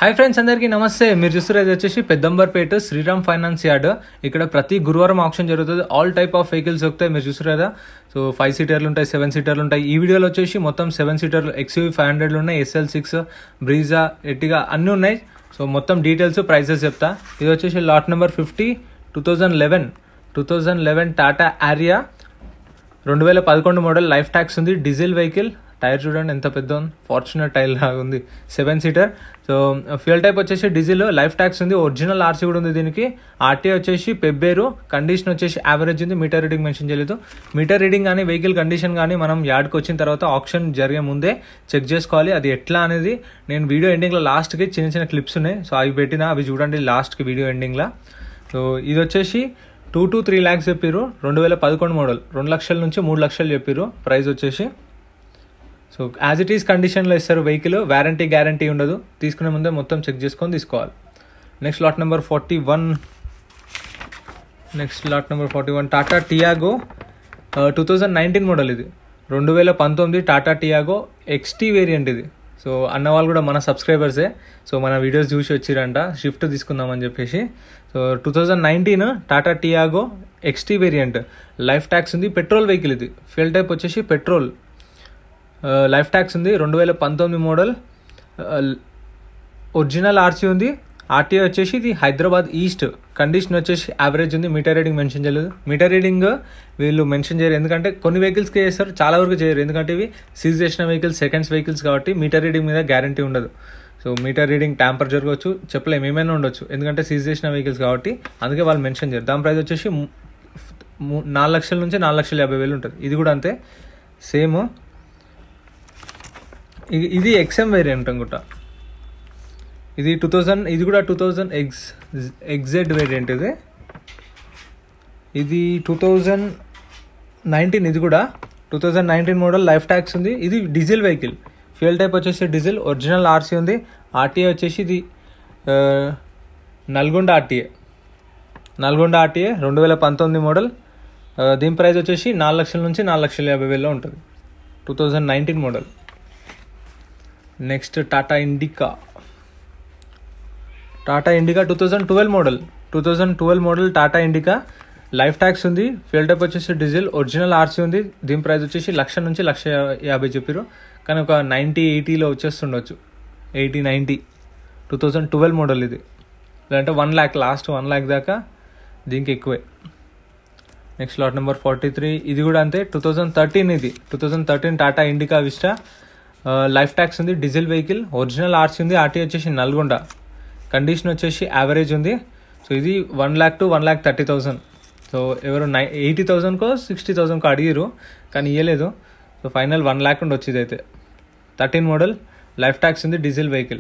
Hi friends అందరికీ నమస్తే మీరు చూస్తున్నది వచ్చేసి పెద్దంబర్పేట శ్రీరామ్ ఫైనాన్స్ యార్డ్ ఇక్కడ ప్రతి గురువారం ఆప్షన్ జరుగుతుంది ఆల్ టైప్ ఆఫ్ వెహికల్స్ వస్తాయి మీరు చూస్తారు కదా సో ఫైవ్ సీటర్లు ఉంటాయి సెవెన్ సీటర్లు ఉంటాయి ఈ వీడియోలో వచ్చేసి మొత్తం సెవెన్ సీటర్లు ఎక్స్యూవీ ఫైవ్ హండ్రెడ్లు ఉన్నాయి ఎస్ఎల్ సిక్స్ బ్రీజా ఎట్టిగా అన్నీ ఉన్నాయి సో మొత్తం డీటెయిల్స్ ప్రైసెస్ చెప్తా ఇది వచ్చేసి lot number fifty two thousand eleven two thousand eleven Tata Aria రెండు వేల పదకొండు మోడల్ లైఫ్ ట్యాక్స్ ఉంది డీజిల్ వెహికల్ టైర్ చూడండి ఎంత పెద్ద ఉంది ఫార్చునర్ టైర్ లాగా ఉంది seven seater so fuel type వచ్చేసి డీజిల్ లైఫ్ ట్యాక్స్ ఉంది ఒరిజినల్ ఆర్సీ కూడా ఉంది దీనికి ఆర్టీ వచ్చేసి పెబ్బేరు కండిషన్ వచ్చేసి యావరేజ్ ఉంది మీటర్ రీడింగ్ మెన్షన్ చేయలేదు మీటర్ రీడింగ్ కానీ వెహికల్ కండిషన్ కానీ మనం యార్డ్కి వచ్చిన తర్వాత ఆప్షన్ జరిగే ముందే చెక్ చేసుకోవాలి అది ఎట్లా అనేది నేను వీడియో ఎండింగ్లో లాస్ట్కి చిన్న చిన్న క్లిప్స్ ఉన్నాయి సో అవి పెట్టిన అవి చూడండి లాస్ట్కి వీడియో ఎండింగ్లో సో ఇది వచ్చేసి టూ టు త్రీ ల్యాక్స్ చెప్పారు రెండు వేల పదకొండు మోడల్ రెండు లక్షల నుంచి మూడు లక్షలు చెప్పారు ప్రైస్ వచ్చేసి సో యాజ్ ఇట్ ఈస్ కండిషన్లో ఇస్తారు వెహికల్ వారంటీ గ్యారంటీ ఉండదు తీసుకునే ముందే మొత్తం చెక్ చేసుకొని తీసుకోవాలి next lot number forty one next lot number forty one Tata Tiago two thousand nineteen model ఇది రెండు వేల పంతొమ్మిది టాటా టియాగో ఎక్స్టీ వేరియంట్ ఇది సో అన్న వాళ్ళు కూడా మన సబ్స్క్రైబర్సే సో మన వీడియోస్ చూసి వచ్చిరంట షిఫ్ట్ తీసుకుందామని చెప్పేసి so two thousand nineteen Tata Tiago XT variant life tax ఉంది పెట్రోల్ వెహికల్ ఇది ఫ్యూల్ టైప్ వచ్చేసి పెట్రోల్ లైఫ్ ట్యాక్స్ ఉంది రెండు వేల పంతొమ్మిది మోడల్ ఒరిజినల్ ఆర్సీ ఉంది ఆర్టీఓ వచ్చేసి ఇది హైదరాబాద్ ఈస్ట్ కండిషన్ వచ్చేసి యావరేజ్ ఉంది మీటర్ రీడింగ్ మెన్షన్ చేయలేదు మీటర్ రీడింగ్ వీళ్ళు మెన్షన్ చేయరు ఎందుకంటే కొన్ని వెహికల్స్కి చేస్తారు చాలా వరకు చేయరు ఎందుకంటే ఇవి సీజ్ చేసిన వెహికల్స్ సెకండ్స్ వెహికల్స్ కాబట్టి మీటర్ రీడింగ్ మీద గ్యారంటీ ఉండదు సో మీటర్ రీడింగ్ ట్యాంపర్ జరగవచ్చు చెప్పలేము ఏమైనా ఉండొచ్చు ఎందుకంటే సీజ్ చేసిన వెహికల్స్ కాబట్టి అందుకే వాళ్ళు మెన్షన్ చేయరు దాని ప్రైస్ వచ్చేసి నాలుగు లక్షల నుంచి నాలుగు లక్షల యాభై వేలు ఉంటుంది ఇది కూడా అంతే సేమ్ ఇది ఎక్స్ఎం వేరియంట్ అనుకుంటా ఇది టూ థౌజండ్ ఇది కూడా two thousand X XZ variant ఇది ఇది టూ థౌజండ్ నైన్టీన్ ఇది కూడా two thousand nineteen model life tax ఉంది ఇది డీజిల్ వెహికల్ ఫ్యూల్ టైప్ వచ్చేసి డీజిల్ ఒరిజినల్ ఆర్సీ ఉంది ఆర్టీఏ వచ్చేసి ఇది నల్గొండ ఆర్టీఏ నల్గొండ ఆర్టీఏ రెండు వేల పంతొమ్మిది మోడల్ దీని ప్రైస్ వచ్చేసి నాలుగు లక్షల నుంచి నాలుగు లక్షల యాభై వేలలో ఉంటుంది two thousand nineteen model next Tata Indica Tata Indica two thousand twelve model two thousand twelve model Tata Indica life tax ఉంది ఫ్యూల్ టైప్ వచ్చేసి డీజిల్ ఒరిజినల్ ఆర్సీ ఉంది దీని ప్రైస్ వచ్చేసి లక్ష నుంచి లక్ష యాభై చెప్పారు కానీ ఒక నైంటీ ఎయిటీలో వచ్చేస్తుండొచ్చు eighty ninety two thousand twelve model ఇది లేదంటే one lakh last one lakh దాకా దీనికి ఎక్కువే next lot number forty three ఇది కూడా అంతే టూ థౌజండ్ థర్టీన్ ఇది two thousand thirteen Tata Indica Vista life tax ఉంది డీజిల్ వెహికల్ ఒరిజినల్ ఆర్సీ ఉంది ఆర్టీ వచ్చేసి నల్గొండ కండిషన్ వచ్చేసి యావరేజ్ ఉంది సో ఇది one lakh to one lakh thirty thousand so ఎవరు నై ఎయిటీ థౌసండ్కో సిక్స్టీ థౌసండ్కో అడిగారు కానీ ఇవ్వలేదు సో ఫైనల్ వన్ ల్యాక్ ఉండి వచ్చింది అయితే థర్టీన్ మోడల్ లైఫ్ ట్యాక్స్ ఉంది డీజిల్ వెహికల్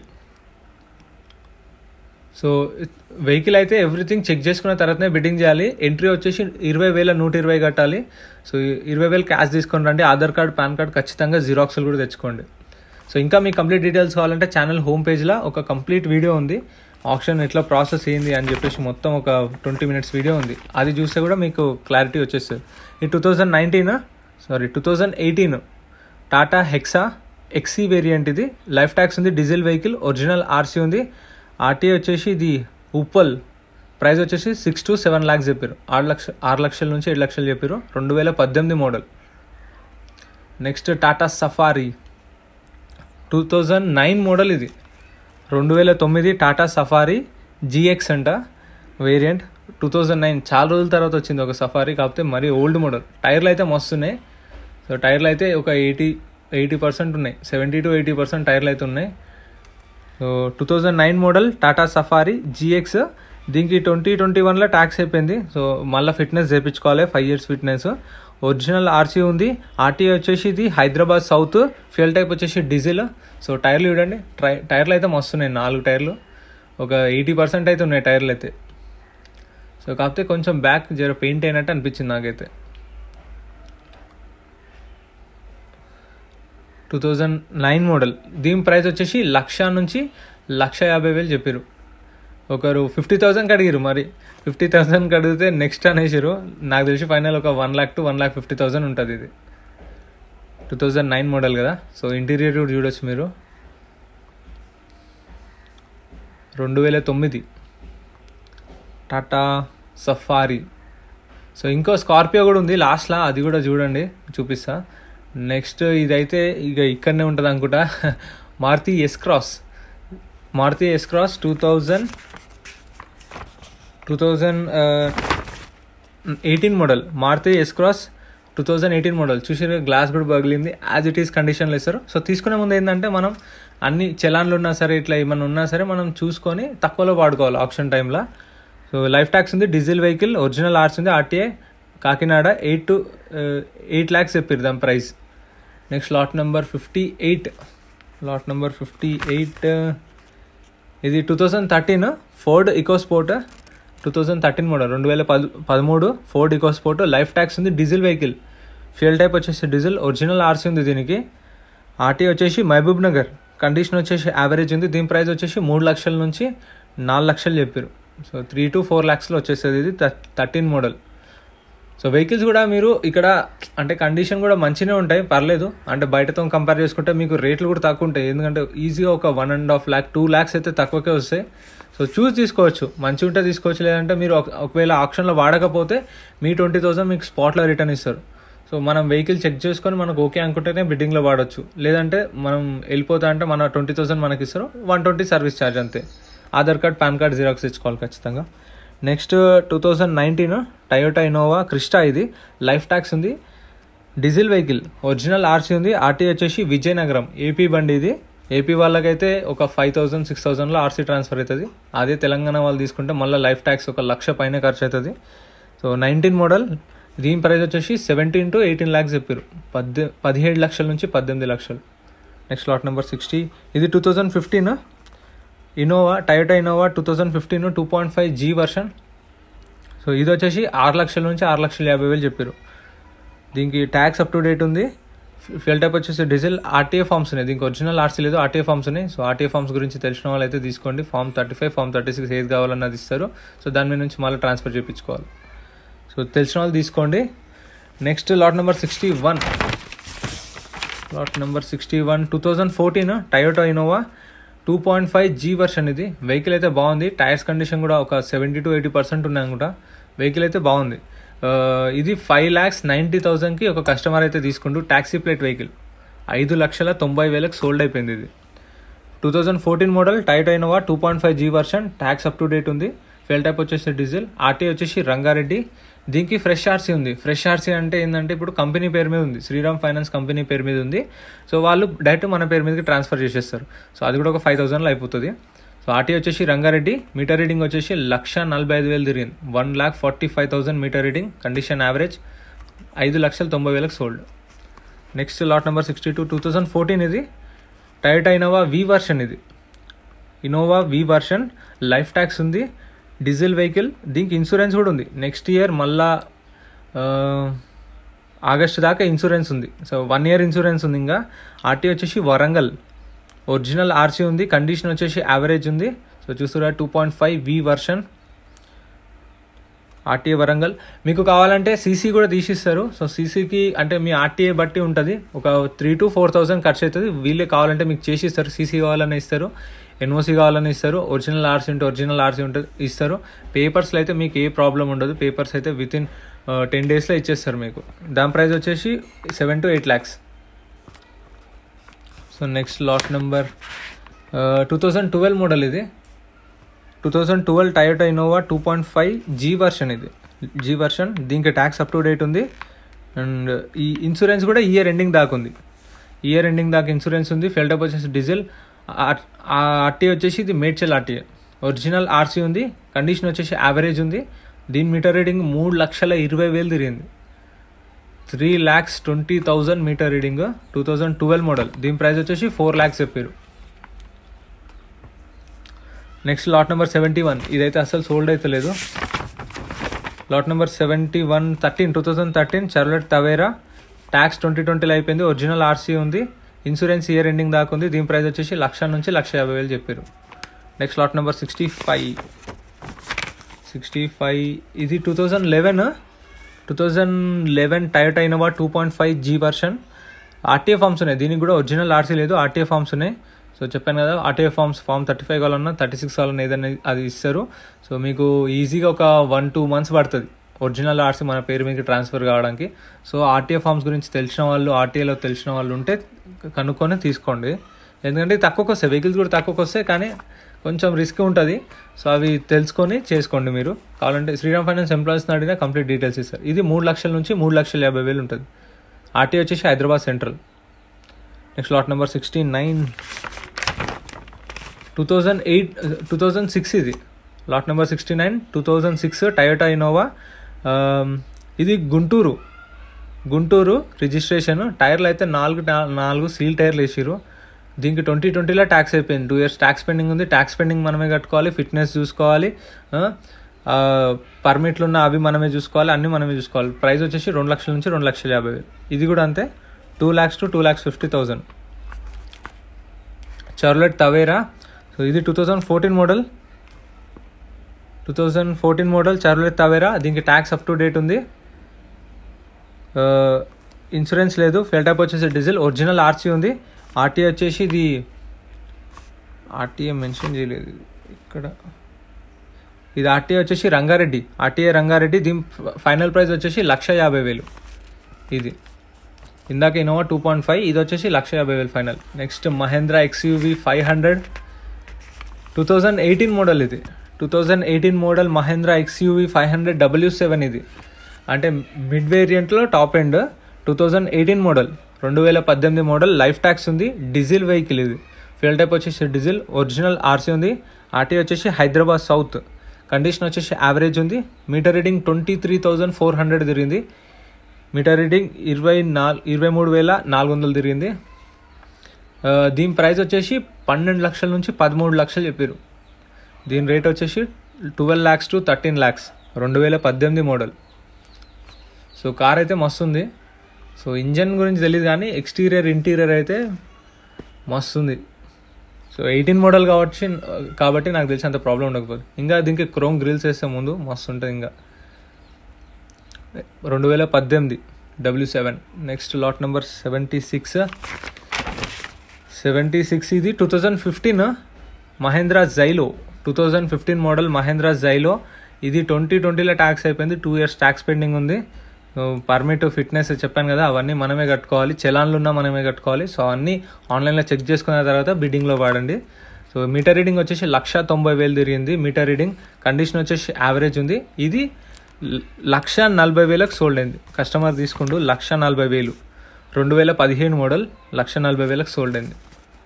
సో వెహికల్ అయితే ఎవ్రీథింగ్ చెక్ చేసుకున్న తర్వాతనే బిడ్డింగ్ చేయాలి ఎంట్రీ వచ్చేసి ఇరవై వేల నూట ఇరవై కట్టాలి సో ఇరవై వేలు క్యాష్ తీసుకొని రండి ఆధార్ కార్డ్ పాన్ కార్డ్ ఖచ్చితంగా జిరాక్స్లు కూడా తెచ్చుకోండి సో ఇంకా మీకు కంప్లీట్ డీటెయిల్స్ కావాలంటే ఛానల్ హోమ్ పేజ్లో ఒక కంప్లీట్ వీడియో ఉంది ఆప్షన్ ఎట్లా ప్రాసెస్ అయింది అని చెప్పేసి మొత్తం ఒక ట్వంటీ మినిట్స్ వీడియో ఉంది అది చూస్తే కూడా మీకు క్లారిటీ వచ్చేస్తుంది ఈ two thousand nineteen sorry two thousand eighteen Tata Hexa XE variant ఇది లైఫ్ ట్యాక్స్ ఉంది డీజిల్ వెహికల్ ఒరిజినల్ ఆర్సీ ఉంది ఆర్టీఏ వచ్చేసి ఇది ఉప్పల్ ప్రైస్ వచ్చేసి సిక్స్ టు సెవెన్ ల్యాక్స్ చెప్పారు ఆరు లక్ష ఆరు లక్షల నుంచి ఏడు లక్షలు చెప్పారు రెండు వేల పద్దెనిమిది model next Tata Safari two thousand nine model ఇది రెండు వేల తొమ్మిది టాటా సఫారీ జిఎక్స్ అంట వేరియంట్ టూ థౌజండ్ నైన్ చాలా రోజుల తర్వాత వచ్చింది ఒక సఫారీ కాకపోతే మరీ ఓల్డ్ మోడల్ టైర్లు అయితే మస్తున్నాయి సో టైర్లు అయితే ఒక ఎయిటీ ఎయిటీ పర్సెంట్ ఉన్నాయి సెవెంటీ టు ఎయిటీ పర్సెంట్ టైర్లు అయితే ఉన్నాయి so two thousand nine model Tata Safari GX దీనికి ట్వంటీ ట్వంటీ వన్లో ట్యాక్స్ అయిపోయింది సో మళ్ళీ ఫిట్నెస్ చేయించుకోవాలి five years fitness original RC ఉంది ఆర్టీ వచ్చేసి ఇది హైదరాబాద్ సౌత్ ఫ్యూల్ టైప్ వచ్చేసి డీజిల్ సో టైర్లు చూడండి ట్రై టైర్లు అయితే మస్తున్నాయి నాలుగు టైర్లు ఒక ఎయిటీ పర్సెంట్ అయితే ఉన్నాయి టైర్లు అయితే సో కాకపోతే కొంచెం బ్యాక్ జర పెయింట్ అయినట్టు అనిపించింది నాకైతే టూ థౌజండ్ నైన్ మోడల్ దీని ప్రైస్ వచ్చేసి లక్ష నుంచి లక్ష యాభై వేలు చెప్పారు ఒకరు ఫిఫ్టీ థౌసండ్కి అడిగారు మరి ఫిఫ్టీ థౌసండ్కి అడిగితే నెక్స్ట్ అనేసారు నాకు తెలిసి ఫైనల్ ఒక one lakh to one lakh fifty thousand ఉంటుంది ఇది టూ థౌజండ్ నైన్ మోడల్ కదా సో ఇంటీరియర్ కూడా చూడొచ్చు మీరు రెండు వేల తొమ్మిది టాటా సఫారీ సో ఇంకో స్కార్పియో కూడా ఉంది లాస్ట్లో అది కూడా చూడండి చూపిస్తా నెక్స్ట్ ఇదైతే ఇక ఇక్కడనే ఉంటుంది అనుకుంటా Maruti S Cross Maruti S Cross two thousand two thousand eighteen model Maruti S Cross two thousand eighteen model చూసారు గ్లాస్ కూడా పగిలింది యాజ్ ఇట్ ఈస్ కండిషన్లో ఇస్తారు సో తీసుకునే ముందు ఏంటంటే మనం అన్ని చలాన్లు ఉన్నా సరే ఇట్లా ఏమన్నా ఉన్నా సరే మనం చూసుకొని తక్కువలో వాడుకోవాలి ఆప్షన్ టైంలో సో లైఫ్ ట్యాక్స్ ఉంది డీజిల్ వెహికల్ ఒరిజినల్ ఆర్స్ ఉంది RTA Kakinada eight to eight lakhs చెప్పారు దాని price next lot number fifty eight lot number fifty eight ఇది two thousand thirteen Ford EcoSport two thousand thirteen model రెండు వేల పది పదమూడు ఫోర్డ్ ఇకోస్పోర్ట్ లైఫ్ ట్యాక్స్ ఉంది diesel vehicle fuel type వచ్చేసి diesel original RC ఉంది దీనికి ఆర్టీ వచ్చేసి మహబూబ్ నగర్ కండిషన్ వచ్చేసి యావరేజ్ ఉంది దీని ప్రైస్ వచ్చేసి మూడు లక్షల నుంచి నాలుగు లక్షలు చెప్పారు సో త్రీ టు ఫోర్ ల్యాక్స్లో వచ్చేస్తుంది ఇది థర్టీన్ మోడల్ సో వెహికల్స్ కూడా మీరు ఇక్కడ అంటే కండిషన్ కూడా మంచిగానే ఉంటాయి పర్లేదు అంటే బయటతో కంపేర్ చేసుకుంటే మీకు రేట్లు కూడా తక్కువ ఉంటాయి ఎందుకంటే ఈజీగా ఒక one and half lakh two lakhs అయితే తక్కువకే వస్తాయి సో చూస్ తీసుకోవచ్చు మంచిగా ఉంటే తీసుకోవచ్చు లేదంటే మీరు ఒక- ఒకవేళ ఆప్షన్లో వాడకపోతే మీ ట్వంటీ థౌసండ్ మీకు స్పాట్లో రిటర్న్ ఇస్తారు సో మనం వెహికల్ చెక్ చేసుకొని మనకు ఓకే అనుకుంటేనే బిడ్డింగ్లో వాడచ్చు లేదంటే మనం వెళ్ళిపోతా అంటే మన ట్వంటీ థౌసండ్ మనకి ఇస్తారు వన్ ట్వంటీ సర్వీస్ ఛార్జ్ అంతే Aadhaar card PAN card xerox ఇచ్చుకోవాలి ఖచ్చితంగా next two thousand nineteen Toyota Innova Crysta ఇది లైఫ్ ట్యాక్స్ ఉంది డీజిల్ వెహికల్ ఒరిజినల్ ఆర్సీ ఉంది ఆర్టీ వచ్చేసి విజయనగరం ఏపీ బండి ఇది ఏపీ వాళ్ళకైతే ఒక ఫైవ్ థౌసండ్ సిక్స్ థౌసండ్లో ఆర్సీ ట్రాన్స్ఫర్ అవుతుంది అదే తెలంగాణ వాళ్ళు తీసుకుంటే మళ్ళీ లైఫ్ ట్యాక్స్ ఒక లక్ష పైన ఖర్చు అవుతుంది సో నైన్టీన్ మోడల్ దీని ప్రైస్ వచ్చేసి సెవెంటీన్ టు ఎయిటీన్ ల్యాక్స్ చెప్పారు పద్దె పదిహేడు లక్షల నుంచి పద్దెనిమిది లక్షలు నెక్స్ట్ లాట్ నెంబర్ సిక్స్టీ ఇది two thousand fifteen Innova Toyota Innova two thousand fifteen two point five G version so ఇది వచ్చేసి ఆరు లక్షల నుంచి ఆరు లక్షల యాభై వేలు చెప్పారు దీనికి ట్యాక్స్ అప్ టు డేట్ ఉంది ఫ్యూల్ టైప్ వచ్చేసి డీజిల్ ఆర్టీఏ ఫామ్స్ ఉన్నాయి దీనికి ఒరిజినల్ ఆర్సీ లేదు ఆర్టీఏ ఫామ్స్ ఉన్నాయి సో ఆర్టీఏ ఫామ్స్ గురించి తెలిసిన వాళ్ళు అయితే తీసుకోండి form thirty five form thirty six ఏది కావాలన్నది ఇస్తారు సో దాని మీద నుంచి మళ్ళీ ట్రాన్స్ఫర్ చేయించుకోవాలి సో తెలిసిన వాళ్ళు తీసుకోండి next lot number sixty one lot number sixty one two thousand fourteen Toyota Innova two point five G version ఇది వెహికల్ అయితే బాగుంది టైర్స్ కండిషన్ కూడా ఒక సెవెంటీ టు ఎయిటీ పర్సెంట్ ఉన్నాయి అనుకుంటా వెహికల్ అయితే బాగుంది ఆ, ఇది ఫైవ్ ల్యాక్స్ నైంటీ థౌసండ్కి ఒక కస్టమర్ అయితే తీసుకుంటూ ట్యాక్సీ ప్లేట్ వెహికల్ ఐదు లక్షల తొంభై వేలకు సోల్డ్ అయిపోయింది ఇది టూ థౌజండ్ ఫోర్టీన్ మోడల్ టైట్ అయినవా two point five G version tax up to date ఉంది ఫెల్ టైప్ వచ్చేసి డీజిల్ ఆర్టీ వచ్చేసి రంగారెడ్డి దీనికి ఫ్రెష్ ఆర్సీ ఉంది ఫ్రెష్ ఆర్సీ అంటే ఏంటంటే ఇప్పుడు కంపెనీ పేరు మీద ఉంది శ్రీరామ్ ఫైనాన్స్ కంపెనీ పేరు మీద ఉంది సో వాళ్ళు డైరెక్ట్ మన పేరు మీదకి ట్రాన్స్ఫర్ చేసేస్తారు సో అది కూడా ఒక ఫైవ్ థౌసండ్లో అయిపోతుంది సో ఆర్టీ వచ్చేసి రంగారెడ్డి మీటర్ రీడింగ్ వచ్చేసి లక్ష నలభై ఐదు వేలు తిరిగింది one lakh forty five thousand meter reading condition average ఐదు లక్షల తొంభై వేలకు sold next lot number sixty two two thousand fourteen ఇది టయోటా ఇనోవా వి వర్షన్ ఇది Innova V version life tax ఉంది డీజిల్ వెహికల్ దీనికి ఇన్సూరెన్స్ కూడా ఉంది నెక్స్ట్ ఇయర్ మళ్ళా ఆ, ఆగస్ట్ దాకా ఇన్సూరెన్స్ ఉంది సో వన్ ఇయర్ ఇన్సూరెన్స్ ఉంది ఇంకా ఆర్టీ వచ్చేసి వరంగల్ ఒరిజినల్ ఆర్సీ ఉంది కండిషన్ వచ్చేసి యావరేజ్ ఉంది సో చూస్తురా two point five V version RTA Warangal మీకు కావాలంటే సీసీ కూడా తీసిస్తారు సో సీసీకి అంటే మీ ఆర్టీఏ బట్టి ఉంటుంది ఒక త్రీ టు ఫోర్ థౌసండ్ ఖర్చు అవుతుంది వీళ్ళే కావాలంటే మీకు చేసి ఇస్తారు సీసీ కావాలని ఇస్తారు ఎన్ఓసీ కావాలని ఇస్తారు ఒరిజినల్ ఆర్సీ ఉంటే ఒరిజినల్ ఆర్సీ ఉంటుంది ఇస్తారు పేపర్స్లో అయితే మీకు ఏ ప్రాబ్లం ఉండదు పేపర్స్ అయితే విత్ ఇన్ టెన్ డేస్లో ఇచ్చేస్తారు మీకు దాని ప్రైస్ వచ్చేసి seven to eight lakhs so next lot number two thousand twelve model ఇది two thousand twelve Toyota Innova two point five G version ఇది జీ వర్షన్ దీనికి ట్యాక్స్ అప్ టు డేట్ ఉంది and ఈ ఇన్సూరెన్స్ కూడా ఇయర్ ఎండింగ్ దాకా ఉంది year ending దాకా insurance ఉంది ఫెల్టప్ వచ్చేసి డీజిల్ ఆర్టీ వచ్చేసి ఇది మేడ్చల్ ఆర్టీ ఒరిజినల్ ఆర్సీ ఉంది కండిషన్ వచ్చేసి యావరేజ్ ఉంది దీని మీటర్ రీడింగ్ మూడు లక్షల ఇరవై వేలు తిరిగింది three lakhs twenty thousand meter reading two thousand twelve model దీని ప్రైస్ వచ్చేసి ఫోర్ ల్యాక్స్ చెప్పారు next lot number seventy one ఇదైతే అసలు సోల్డ్ అయితే లేదు lot number seventy one thirteen two thousand thirteen Chevrolet Tavera tax twenty ట్వంటీలో అయిపోయింది ఒరిజినల్ ఆర్సీ ఉంది ఇన్సూరెన్స్ ఇయర్ ఎండింగ్ దాకా ఉంది దీని ప్రైస్ వచ్చేసి లక్ష నుంచి లక్ష యాభై వేలు చెప్పారు next lot number sixty five sixty five ఇది two thousand eleven two thousand eleven Toyota Innova two point five G version RTA forms ఉన్నాయి దీనికి కూడా ఒరిజినల్ ఆర్సీ లేదు ఆర్టీఏ ఫామ్స్ ఉన్నాయి సో చెప్పాను కదా RTA forms form thirty five కావాలన్నా thirty six కావాలన్నా ఏదైనా అది ఇస్తారు సో మీకు ఈజీగా ఒక వన్ టూ మంత్స్ పడుతుంది ఒరిజినల్ ఆర్సీ మన పేరు మీకు ట్రాన్స్ఫర్ కావడానికి సో ఆర్టీఏ ఫార్మ్స్ గురించి తెలిసిన వాళ్ళు ఆర్టీఏలో తెలిసిన వాళ్ళు ఉంటే కనుక్కొని తీసుకోండి ఎందుకంటే తక్కువకి వస్తాయి వెహికల్స్ కూడా తక్కువకి వస్తాయి కానీ కొంచెం రిస్క్ ఉంటుంది సో అవి తెలుసుకొని చేసుకోండి మీరు కావాలంటే శ్రీరామ్ ఫైనాన్స్ ఎంప్లాయీస్ని అడిగినా కంప్లీట్ డీటెయిల్స్ ఇస్తారు ఇది మూడు లక్షల నుంచి మూడు లక్షల యాభై వేలు ఉంటుంది ఆర్టీ వచ్చేసి Hyderabad Central next lot number sixty nine two thousand eight two thousand six ఇది lot number sixty nine two thousand six Toyota Innova ఇది గుంటూరు గుంటూరు రిజిస్ట్రేషన్ టైర్లు అయితే నాలుగు టా- నాలుగు సీల్ టైర్లు వేసిరు దీనికి ట్వంటీ ట్వంటీలో ట్యాక్స్ అయిపోయింది టూ ఇయర్స్ ట్యాక్స్ పెండింగ్ ఉంది ట్యాక్స్ పెండింగ్ మనమే కట్టుకోవాలి ఫిట్నెస్ చూసుకోవాలి పర్మిట్లు ఉన్న అవి మనమే చూసుకోవాలి అన్నీ మనమే చూసుకోవాలి ప్రైస్ వచ్చేసి రెండు లక్షల నుంచి రెండు లక్షల యాభై వేలు ఇది కూడా అంతే two lakhs to two lakhs fifty thousand Chevrolet Tavera so ఇది two thousand fourteen model two thousand fourteen model Chevrolet Tavera దీనికి ట్యాక్స్ అప్ టు డేట్ ఉంది ఇన్సూరెన్స్ లేదు ఫెల్ టైప్ వచ్చేసి డీజిల్ ఒరిజినల్ ఆర్సీ ఉంది ఆర్టీఏ వచ్చేసి ఇది ఆర్టీఏ మెన్షన్ చేయలేదు ఇక్కడ ఇది ఆర్టీఏ వచ్చేసి రంగారెడ్డి ఆర్టీఏ రంగారెడ్డి దీని ఫైనల్ ప్రైస్ వచ్చేసి లక్ష యాభై వేలు ఇది ఇందాక ఇనోవా టూ పాయింట్ ఫైవ్ ఇది వచ్చేసి లక్ష యాభై వేలు final next Mahindra XUV five hundred two thousand eighteen model ఇది two thousand eighteen model Mahindra XUV five hundred W seven ఇది అంటే మిడ్ వేరియంట్లో top end two thousand eighteen model రెండు వేల పద్దెనిమిది మోడల్ లైఫ్ ట్యాక్స్ ఉంది డీజిల్ వెహికల్ ఇది ఫ్యూల్ టైప్ వచ్చేసి డీజిల్ ఒరిజినల్ ఆర్సీ ఉంది ఆర్టీ వచ్చేసి హైదరాబాద్ సౌత్ కండిషన్ వచ్చేసి యావరేజ్ ఉంది meter reading twenty three thousand four hundred తిరిగింది మీటర్ రీడింగ్ ఇరవై నాలుగు ఇరవై మూడు వేల నాలుగు వందలు తిరిగింది ఆ, దీని ప్రైస్ వచ్చేసి పన్నెండు లక్షల నుంచి పదమూడు లక్షలు చెప్పారు దీని రేట్ వచ్చేసి twelve lakhs to thirteen lakhs రెండు వేల పద్దెనిమిది మోడల్ సో కార్ అయితే మస్తు ఉంది సో ఇంజన్ గురించి తెలియదు కానీ ఎక్స్టీరియర్ ఇంటీరియర్ అయితే మస్తు ఉంది సో ఎయిటీన్ మోడల్ కాబట్టి కాబట్టి నాకు తెలిసి అంత ప్రాబ్లం ఉండకపోదు ఇంకా దీనికి క్రోమ్ గ్రిల్స్ వేస్తే ముందు మస్తు ఉంటుంది ఇంకా రెండు వేల పద్దెనిమిది W seven next lot number seventy six seventy six ఇది two thousand fifteen Mahindra Xylo two thousand fifteen model Mahindra Xylo ఇది ట్వంటీ ట్వంటీలో ట్యాక్స్ అయిపోయింది two years tax pending permit fitness ఫిట్నెస్ చెప్పాను కదా అవన్నీ మనమే కట్టుకోవాలి చలాన్లు ఉన్నా మనమే కట్టుకోవాలి సో అన్నీ ఆన్లైన్లో చెక్ చేసుకున్న తర్వాత బిడ్డింగ్లో వాడండి సో మీటర్ రీడింగ్ వచ్చేసి లక్ష తొంభై వేలు తిరిగింది మీటర్ రీడింగ్ కండిషన్ వచ్చేసి యావరేజ్ ఉంది ఇది ల- లక్ష నలభై వేలకు సోల్డ్ అయింది కస్టమర్ తీసుకుంటూ లక్ష నలభై వేలు రెండు వేల పదిహేను మోడల్ లక్ష నలభై వేలకు సోల్డ్ అయింది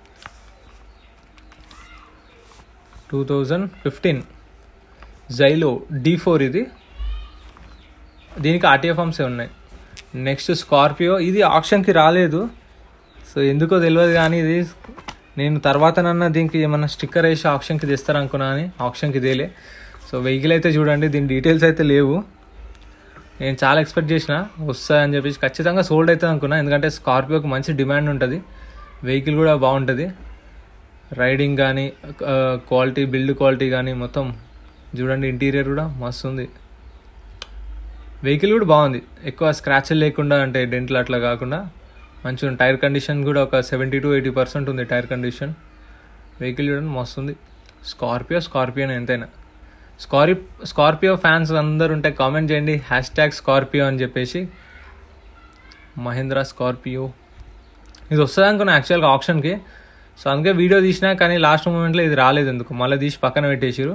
two thousand fifteen Xylo D four ఇది దీనికి ఆర్టీఏ ఫామ్సే ఉన్నాయి నెక్స్ట్ స్కార్పియో ఇది ఆప్షన్కి రాలేదు సో ఎందుకో తెలియదు కానీ ఇది నేను తర్వాతనన్నా దీనికి ఏమన్నా స్టిక్కర్ వేసి ఆప్షన్కి తెస్తారనుకున్నా అని ఆప్షన్కి తేలే సో వెహికల్ అయితే చూడండి దీని డీటెయిల్స్ అయితే లేవు నేను చాలా ఎక్స్పెక్ట్ చేసిన వస్తాయని చెప్పేసి ఖచ్చితంగా సోల్డ్ అవుతుంది అనుకున్నా ఎందుకంటే స్కార్పియోకి మంచి డిమాండ్ ఉంటుంది వెహికల్ కూడా బాగుంటుంది రైడింగ్ కానీ క్వాలిటీ బిల్డ్ క్వాలిటీ కానీ మొత్తం చూడండి ఇంటీరియర్ కూడా మస్తు ఉంది వెహికల్ కూడా బాగుంది ఎక్కువ స్క్రాచ్లు లేకుండా అంటే డెంట్లు అట్లా కాకుండా మంచిగా టైర్ కండిషన్ కూడా ఒక సెవెంటీ టు ఎయిటీ పర్సెంట్ ఉంది టైర్ కండిషన్ వెహికల్ చూడండి మస్తు ఉంది స్కార్పియో స్కార్పియోనే ఎంతైనా స్కార్పి స్కార్పియో ఫ్యాన్స్ అందరు ఉంటే కామెంట్ చేయండి హ్యాష్ ట్యాగ్ స్కార్పియో అని చెప్పేసి మహేంద్ర స్కార్పియో ఇది వస్తుంది అనుకున్నా యాక్చువల్గా ఆప్షన్కి సో అందుకే వీడియో తీసినా కానీ లాస్ట్ మూమెంట్లో ఇది రాలేదు ఎందుకు మళ్ళీ తీసి పక్కన పెట్టేసిరు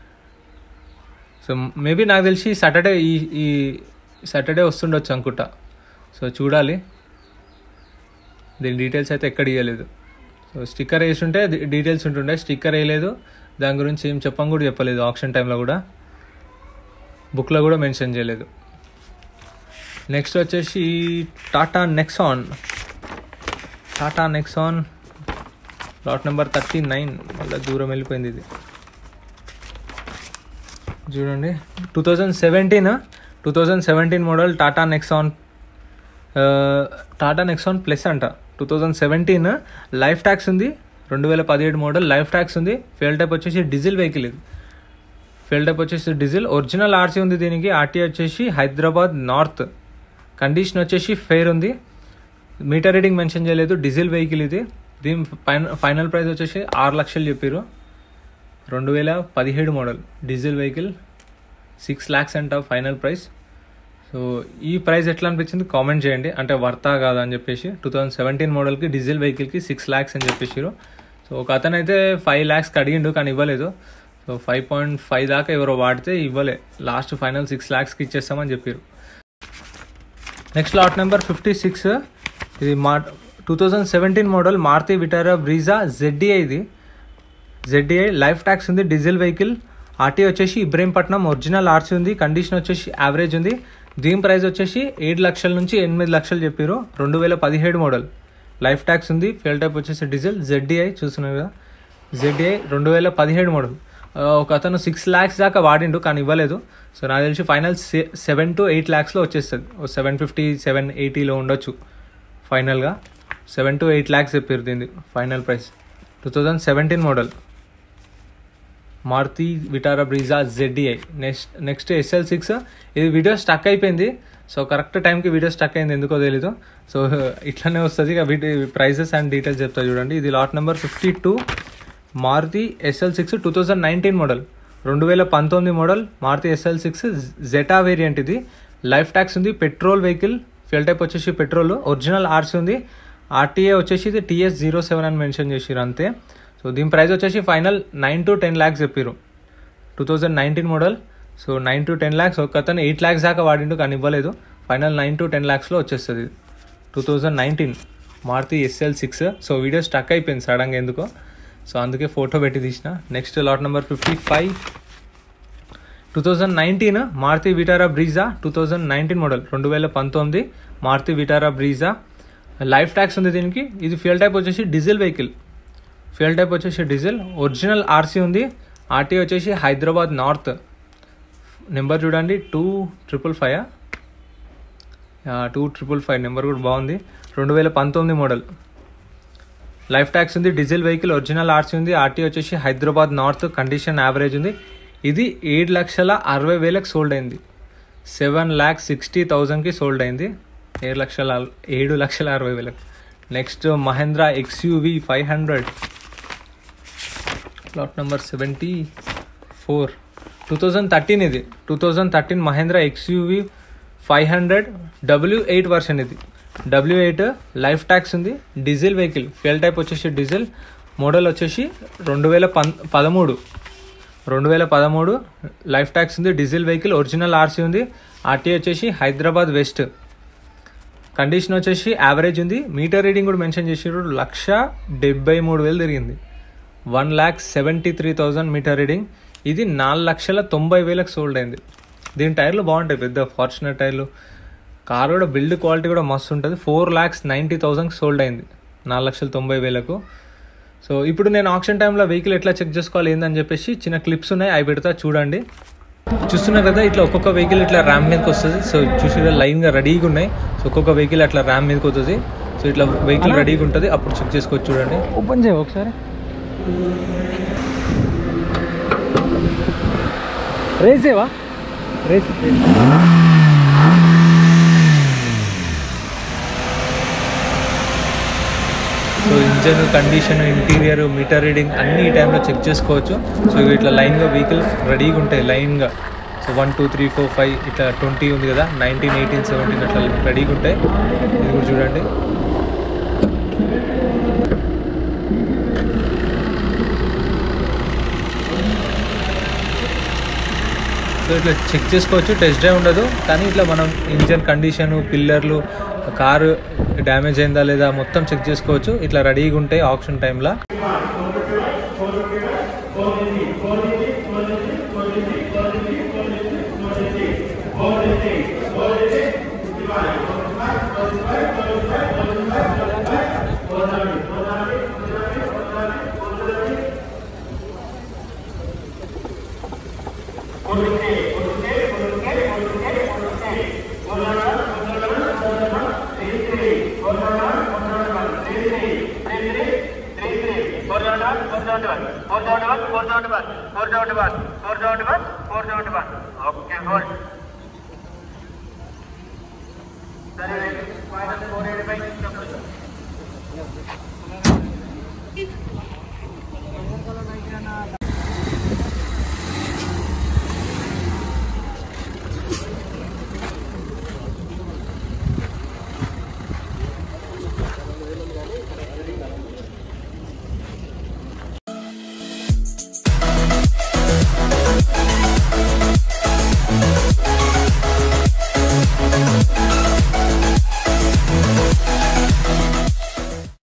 సో మేబీ నాకు తెలిసి సాటర్డే ఈ ఈ సాటర్డే వస్తుండొచ్చు అనుకుంటా సో చూడాలి దీని డీటెయిల్స్ అయితే ఎక్కడ ఇవ్వలేదు సో స్టిక్కర్ వేసి ఉంటే డీటెయిల్స్ ఉంటుండే స్టిక్కర్ వేయలేదు దాని గురించి ఏం చెప్పని కూడా చెప్పలేదు ఆప్షన్ టైంలో కూడా బుక్లో కూడా మెన్షన్ చేయలేదు నెక్స్ట్ వచ్చేసి Tata Nexon Tata Nexon lot number thirty nine మళ్ళీ దూరం వెళ్ళిపోయింది ఇది చూడండి two thousand seventeen two thousand seventeen model Tata Nexon Tata Nexon plus అంట two thousand seventeen life tax ఉంది రెండు వేల పదిహేడు మోడల్ లైఫ్ ట్యాక్స్ ఉంది ఫెయిల్ టైప్ వచ్చేసి డీజిల్ వెహికల్ ఇది ఫెయిల్ టైప్ వచ్చేసి డీజిల్ ఒరిజినల్ ఆర్సీ ఉంది దీనికి ఆర్టీ వచ్చేసి హైదరాబాద్ నార్త్ కండిషన్ వచ్చేసి ఫెయిర్ ఉంది మీటర్ రీడింగ్ మెన్షన్ చేయలేదు డీజిల్ వెహికల్ ఇది దీని ఫైన ఫైనల్ ప్రైస్ వచ్చేసి ఆరు లక్షలు చెప్పారు రెండు వేల పదిహేడు model diesel vehicle six lakhs అంట ఫైనల్ ప్రైస్ సో ఈ ప్రైస్ ఎట్లా అనిపించింది కామెంట్ చేయండి అంటే వర్తా కాదా అని చెప్పేసి టూ థౌజండ్ సెవెంటీన్ మోడల్కి డీజిల్ వెహికల్కి సిక్స్ ల్యాక్స్ అని చెప్పేసారు సో ఒక అతను అయితే ఫైవ్ ల్యాక్స్కి అడిగిండు కానీ ఇవ్వలేదు సో ఫైవ్ పాయింట్ ఫైవ్ దాకా ఎవరో వాడితే ఇవ్వలే లాస్ట్ ఫైనల్ సిక్స్ ల్యాక్స్కి ఇచ్చేస్తామని చెప్పారు next lot number fifty six ఇది మా two thousand seventeen model Maruti Vitara Brezza ZDI ఇది జెడ్డీఐ లైఫ్ ట్యాక్స్ ఉంది డీజిల్ వెహికల్ ఆర్టీ వచ్చేసి ఇబ్రహీంపట్నం ఒరిజినల్ ఆర్సీ ఉంది కండిషన్ వచ్చేసి యావరేజ్ ఉంది దీని ప్రైస్ వచ్చేసి ఏడు లక్షల నుంచి ఎనిమిది లక్షలు చెప్పారు రెండు వేల పదిహేడు మోడల్ లైఫ్ ట్యాక్స్ ఉంది ఫ్యూల్ టైప్ వచ్చేసి డీజిల్ జెడ్డీఐ చూస్తున్నారు కదా జెడ్డీఐ రెండు వేల పదిహేడు మోడల్ ఆ, ఒక అతను సిక్స్ ల్యాక్స్ దాకా వాడిండు కానీ ఇవ్వలేదు సో నాకు తెలిసి ఫైనల్ సెవెన్ టు ఎయిట్ ల్యాక్స్లో వచ్చేస్తుంది సెవెన్ ఫిఫ్టీ సెవెన్ ఎయిటీలో ఉండొచ్చు ఫైనల్గా సెవెన్ టు ఎయిట్ ల్యాక్స్ చెప్పారు దీన్ని final price two thousand seventeen model Maruti Vitara Brezza ZDI next next XL six ఇది వీడియో స్టక్ అయిపోయింది సో కరెక్ట్ టైంకి వీడియో స్టక్ అయింది ఎందుకో తెలీదు సో ఇట్లానే వస్తుంది ఇక వీటి ప్రైసెస్ అండ్ డీటెయిల్స్ చెప్తా చూడండి ఇది lot number fifty two Maruti XL six two thousand nineteen model రెండు వేల పంతొమ్మిది model Maruti XL six Zeta variant ఇది లైఫ్ ట్యాక్స్ ఉంది పెట్రోల్ వెహికల్ ఫ్యూల్ టైప్ వచ్చేసి పెట్రోల్ ఒరిజినల్ ఆర్సీ ఉంది ఆర్టీఏ వచ్చేసి ఇది టీఎస్ జీరో సెవెన్ అని మెన్షన్ చేసిరు అంతే సో దీని ప్రైస్ వచ్చేసి final nine to ten lakhs చెప్పారు two thousand nineteen model so nine to ten lakhs ఒక అతను ఎయిట్ ల్యాక్స్ దాకా వాడిండు కానీ ఇవ్వలేదు ఫైనల్ నైన్ టు టెన్ ల్యాక్స్లో వచ్చేస్తుంది two thousand nineteen Maruti XL six so video stuck అయిపోయింది సడన్గా ఎందుకో సో అందుకే ఫోటో పెట్టి తీసిన next lot number fifty five two thousand nineteen Maruti Vitara Brezza two thousand nineteen model రెండు వేల పంతొమ్మిది Maruti Vitara Brezza life tax ఉంది దీనికి ఇది ఫ్యూల్ టైప్ వచ్చేసి డీజిల్ వెహికల్ ఫ్యూల్ టైప్ వచ్చేసి డీజిల్ ఒరిజినల్ ఆర్సీ ఉంది ఆర్టీ వచ్చేసి హైదరాబాద్ నార్త్ నెంబర్ చూడండి two triple five two triple five number కూడా బాగుంది రెండు వేల పంతొమ్మిది మోడల్ లైఫ్ ట్యాక్స్ ఉంది డీజిల్ వెహికల్ ఒరిజినల్ ఆర్సీ ఉంది ఆర్టీ వచ్చేసి హైదరాబాద్ నార్త్ కండిషన్ యావరేజ్ ఉంది ఇది ఏడు లక్షల అరవై వేలకు సోల్డ్ అయింది సెవెన్ ల్యాక్ సిక్స్టీ థౌజండ్కి సోల్డ్ అయింది ఏడు లక్షల ఏడు లక్షల అరవై వేలకు next Mahindra XUV five hundred lot number seventy four two thousand thirteen ఇది two thousand thirteen Mahindra XUV five hundred W eight version ఇది డబ్ల్యూ ఎయిట్ లైఫ్ ట్యాక్స్ ఉంది డీజిల్ వెహికల్ ఫ్యూల్ టైప్ వచ్చేసి డీజిల్ మోడల్ వచ్చేసి రెండు వేల పన్ పదమూడు రెండు వేల పదమూడు లైఫ్ ట్యాక్స్ ఉంది డీజిల్ వెహికల్ ఒరిజినల్ ఆర్సీ ఉంది ఆర్టీ వచ్చేసి హైదరాబాద్ వెస్ట్ కండిషన్ వచ్చేసి యావరేజ్ ఉంది మీటర్ రీడింగ్ కూడా మెన్షన్ చేసారు లక్ష డెబ్బై మూడు వేలు తిరిగింది one lakh seventy three thousand meter reading ఇది నాలుగు లక్షల తొంభై వేలకు సోల్డ్ అయింది దీని టైర్లు బాగుంటాయి పెద్ద ఫార్చునర్ టైర్లు కార్ కూడా బిల్డ్ క్వాలిటీ కూడా మస్తు ఉంటుంది ఫోర్ ల్యాక్స్ నైంటీ థౌజండ్కి సోల్డ్ అయింది నాలుగు లక్షల తొంభై వేలకు సో ఇప్పుడు నేను ఆప్షన్ టైంలో వెహికల్ ఎట్లా చెక్ చేసుకోవాలి ఏందని చెప్పేసి చిన్న క్లిప్స్ ఉన్నాయి అవి పెడతా చూడండి చూస్తున్నారు కదా ఇట్లా ఒక్కొక్క వెహికల్ ఇట్లా ర్యామ్ మీదకి వస్తుంది సో చూసి లైన్గా రెడీగా ఉన్నాయి సో ఒక్కొక్క వెహికల్ అట్లా ర్యామ్ మీదకి వస్తుంది సో ఇట్లా వెహికల్ రెడీగా ఉంటుంది అప్పుడు చెక్ చేసుకోవచ్చు చూడండి ఓపెన్ చేయ ఒకసారి రేసేవా race so engine condition interior meter reading అన్ని ఈ టైంలో చెక్ చేసుకోవచ్చు సో ఇవి ఇట్లా లైన్గా వెహికల్ రెడీగా ఉంటాయి లైన్గా so one two three four five ఇట్లా ట్వంటీ ఉంది కదా నైన్టీన్ ఎయిటీన్ సెవెంటీన్ అట్లా రెడీగా ఉంటాయి ఇది కూడా చూడండి సో ఇట్లా చెక్ చేసుకోవచ్చు టెస్ట్ డ్రైవ్ ఉండదు కానీ ఇట్లా మనం ఇంజన్ కండిషన్ పిల్లర్లు కారు డ్యామేజ్ అయిందా లేదా మొత్తం చెక్ చేసుకోవచ్చు ఇట్లా రెడీగా ఉంటాయి ఆప్షన్ టైంలో Okay, hold. Sir, final four eighty five. చేస్తాం